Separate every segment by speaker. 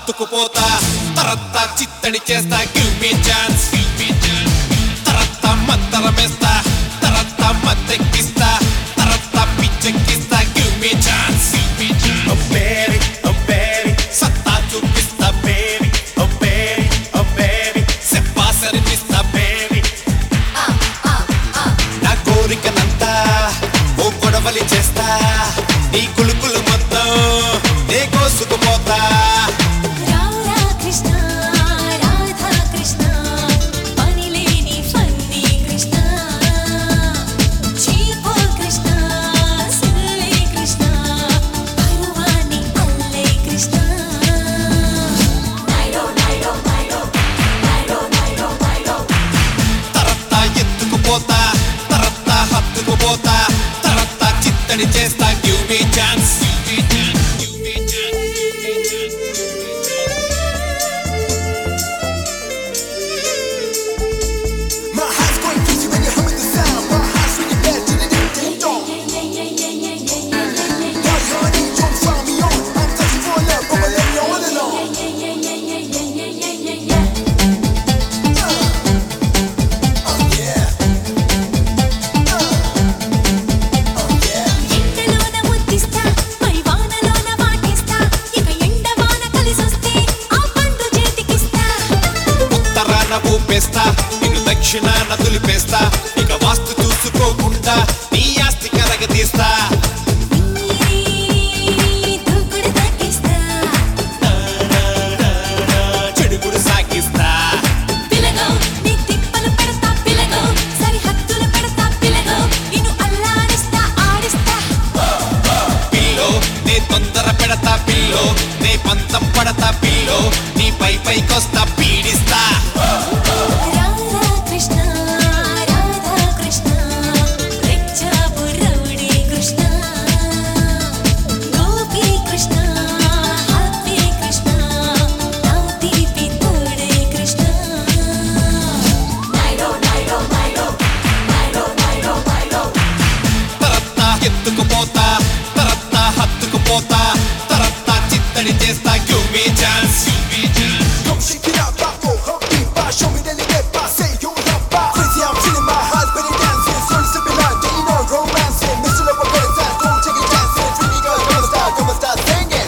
Speaker 1: హత్తుకుపోతా తరత్త చిత్తడి చేస్తా గివ్ మీ ఛాన్స్ తరత్త మంతరమేస్తా తరత్త మత్తెక్కిస్తా తరత్త పిచ్చెక్కిస్తా give me chance oh baby oh baby సత్తా చూపిస్తా baby oh baby oh baby సెప్పా సరిపిస్తా బేబీ నా కోరికనంతా ఓ గొడవలి చేస్తా నీ కులుకులు మొత్తం నే కోసుకుపోతా
Speaker 2: రారా కృష్ణ రాధా కృష్ణ పనిలేని ఫన్నీ కృష్ణ చీపో కృష్ణ సిల్లే కృష్ణ పరువాని అల్లే కృష్ణ నైరో నైరో నైరో నైరో నైరో నైరో
Speaker 1: తరత్తా ఎత్తుకుపోతా తరత్తా హత్తుకుపోతా తరత్తా చిత్తడి చేస్తా give me chance
Speaker 3: My heart's going crazy when you hum with the sound. My heart's ringing bell to the ding ding dong. Party honey, don't try me on. I'm touching for love, but let me all along. Oh yeah. Oh yeah.
Speaker 2: ఎండలోన ముద్దిస్తా పై వానలోన వాటేస్తా ఇక ఎండ వాన కలిసొస్తే ఆ పండు చేతికిస్తా
Speaker 1: ఉత్తరాన ఊపేస్తా నిన్ను దక్షిణాన దులిపేస్తా ఇక వాస్తు చూసుకోకుండా నీ ఆస్తి కరగదీస్తా
Speaker 2: దూకుడు తగ్గిస్తా
Speaker 1: చెడుగుడు సాగిస్తా
Speaker 2: పిలగో నీ తిప్పలు పెడతా పిలగో సరిహద్దులు పెడతా పిలగో నిన్ను అల్లాడిస్తా ఆడిస్తా
Speaker 1: పిల్లో నే తొందర పెడతా పిల్లో నే పంతం పడతా పిల్లో నీ పై పైకొస్తా పీడిస్తా
Speaker 2: రాధా కృష్ణ రాధా కృష్ణ రెచ్చాపు రౌడీ కృష్ణ గోపి కృష్ణ హ్యాపీ కృష్ణ నా తీపి తోడే కృష్ణ నైరో నైరో నైరో నైరో నైరో నైరో
Speaker 1: తరత్తా ఎత్తుకుపోతా తరత్తా హత్తుకుపోతా తరత్తా చిత్తడి చేస్తా give me chance
Speaker 3: Come shake it out, back, go, hop, beat, back, show me that you get back, say you love back. Crazy, I'm feeling my heart, but it dancing, so it's sipping on, then you know romancing. Mr. Lover, but it's time, go take a chance, and pretty girl, come and start, come and start singing.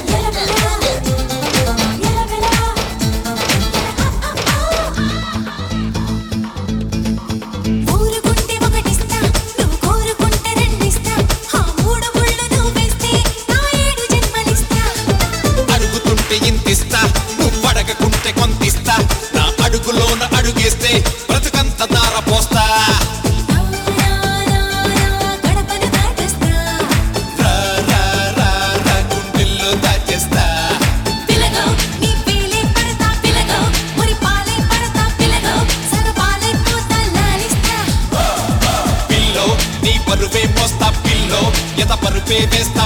Speaker 2: ఊరుకుంటే ఒకటిస్తా నువ్వు కోరుకుంటే రెండిస్తా ఆ మూడు ముళ్ళు నువ్వేస్తే నా ఏడు జన్మలిస్తా
Speaker 1: అడుగుతుంటే ఇంతిస్తా నువ్వు అడగకుంటే కొంతిస్తా నా అడుగులోన అడుగేస్తే బ్రతుకంత దార పోస్తా
Speaker 2: గడపను దాటేస్తా
Speaker 1: రా, రా, రా, రా, గుండెల్లో దాచేస్తా
Speaker 2: పిలగో నీ పేలే పడతా పిలగో మురి పాలే పడతా పిలగో సగపాలే పోతా లాలిస్తా
Speaker 1: పిల్లో నీ పరువే మోస్తా పిల్లో ఎత పరువే వేస్తా